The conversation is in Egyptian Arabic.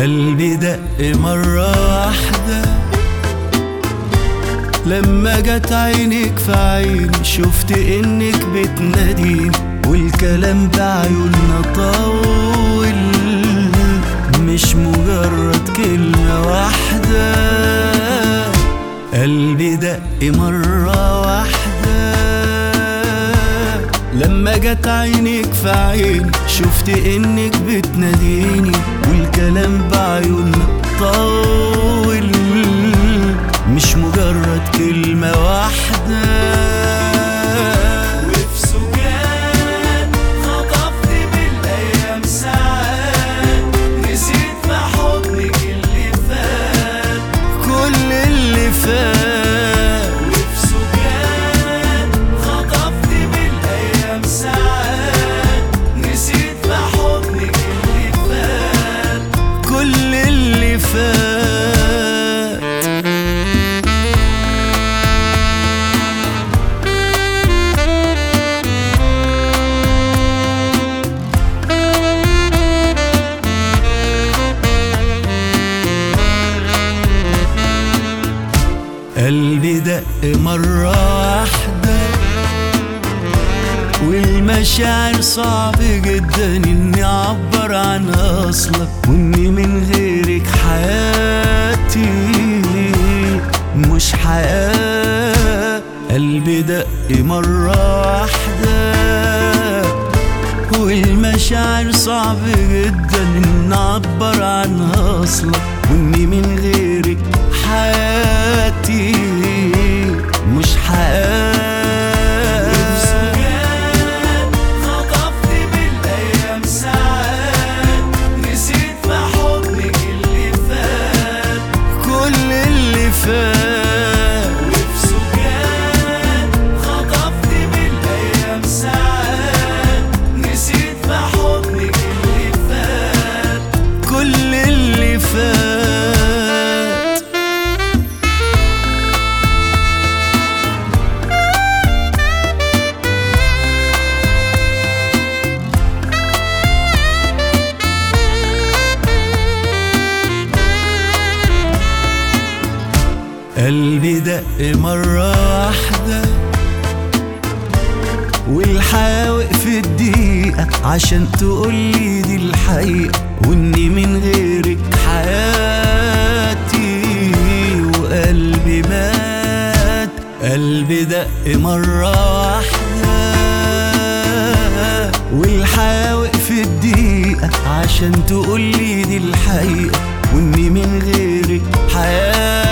قلبي دق مرة واحدة لما جت عينك في عيني شفت انك بتناديني والكلام بعيوننا طول مش مجرد كلمة واحدة قلبي دق مرة واحدة لما جت عينك في عيني شفت انك بتناديني والكلام بعيوننا طول مش مجرد كلمة واحدة وفي سجاد خطفت بالأيام ساعات نسيت في حضنك اللي فات كل اللي فات وفي سجاد خطفت بالأيام ساعات نسيت في حضنك اللي فات كل اللي فات قلبي دق مرة واحدة والمشاعر صعب جدا اني اعبر عنها اصلا واني من غيرك حياتي مش حياة قلبي دق مرة واحدة والمشاعر صعب جدا ان اعبر عنها اصلا واني من غيرك حياتي مش حياة خطفت بالايام ساعات نسيت في حضنك اللي فات كل اللي فات وفي سجاد خطفت بالايام ساعات نسيت في حضنك اللي فات كل اللي فات قلبي دق مرة واحدة والحياة وقفت دقيقة عشان تقولي دي الحقيقة واني من غيرك حياتي وقلبي مات قلبي دق مرة واحدة والحياة وقفت دقيقة عشان تقولي دي الحقيقة واني من غيرك حياتي